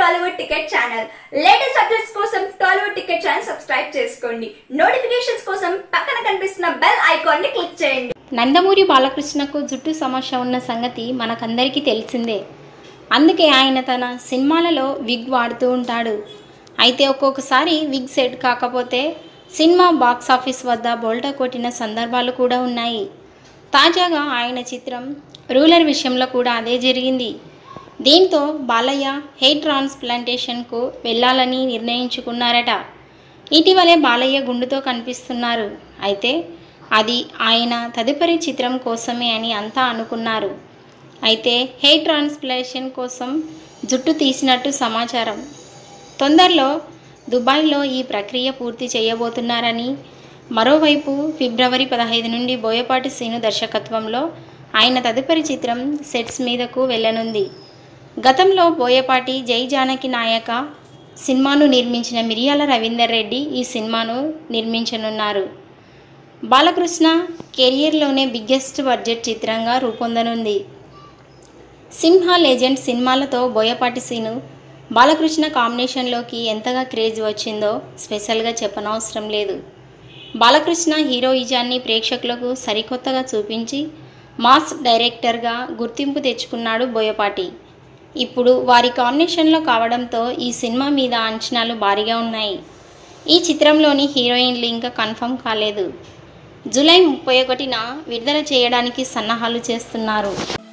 Tollywood ticket channel latest updates కోసం Tollywood ticket channel subscribe చేసుకోండి notifications కోసం పక్కన కనిపిస్తున్న బెల్ ఐకాన్ ని క్లిక్ చేయండి నందమూరి బాలకృష్ణకు జుట్టు సమస్య ఉన్న సంగతి మనకందరికీ తెలిసిందే అందుకే ఆయన తన సినిమాలలో విగ్ వాడుతూ ఉంటాడు అయితే ఒక్కొక్కసారి విగ్ సెట్ కాకపోతే సినిమా బాక్స్ ఆఫీస్ వద్ద బోల్టా కొట్టిన సందర్భాలు కూడా ఉన్నాయి తాజాగా ఆయన చిత్రం రూలర్ విషయంలో కూడా అదే జరిగింది దీంతో బాలయ్య హెయిర్ ట్రాన్స్ప్లాంటేషన్కు వెళ్ళాలని నిర్ణయించుకున్నారట ఇటీవలే బాలయ్య గుండుతో కనిపిస్తున్నారు అయితే అది ఆయన తదుపరి చిత్రం కోసమే అని అంతా అనుకున్నారు అయితే హెయిర్ ట్రాన్స్ప్లాంటేషన్ కోసం జుట్టు తీసినట్టు సమాచారం తొందరలో దుబాయ్లో ఈ ప్రక్రియ పూర్తి చేయబోతున్నారని మరోవైపు ఫిబ్రవరి పదహైదు నుండి బోయపాటి శ్రీను దర్శకత్వంలో ఆయన తదుపరి చిత్రం సెట్స్ మీదకు వెళ్ళనుంది గతంలో బోయపాటి జై జానకి నాయక సినిమాను నిర్మించిన మిరియాల రవీందర్ రెడ్డి ఈ సినిమాను నిర్మించనున్నారు బాలకృష్ణ కెరియర్లోనే బిగ్గెస్ట్ బడ్జెట్ చిత్రంగా రూపొందనుంది సింహ లెజెండ్ సినిమాలతో బోయపాటి సీను బాలకృష్ణ కాంబినేషన్లోకి ఎంతగా క్రేజ్ వచ్చిందో స్పెషల్గా చెప్పనవసరం లేదు బాలకృష్ణ హీరోయిజాన్ని ప్రేక్షకులకు సరికొత్తగా చూపించి మాస్ డైరెక్టర్గా గుర్తింపు తెచ్చుకున్నాడు బోయపాటి ఇప్పుడు వారి కాంబినేషన్లో కావడంతో ఈ సినిమా మీద అంచనాలు భారీగా ఉన్నాయి ఈ చిత్రంలోని హీరోయిన్లు ఇంకా కన్ఫర్మ్ కాలేదు జూలై ముప్పై ఒకటిన విడుదల చేయడానికి సన్నాహాలు చేస్తున్నారు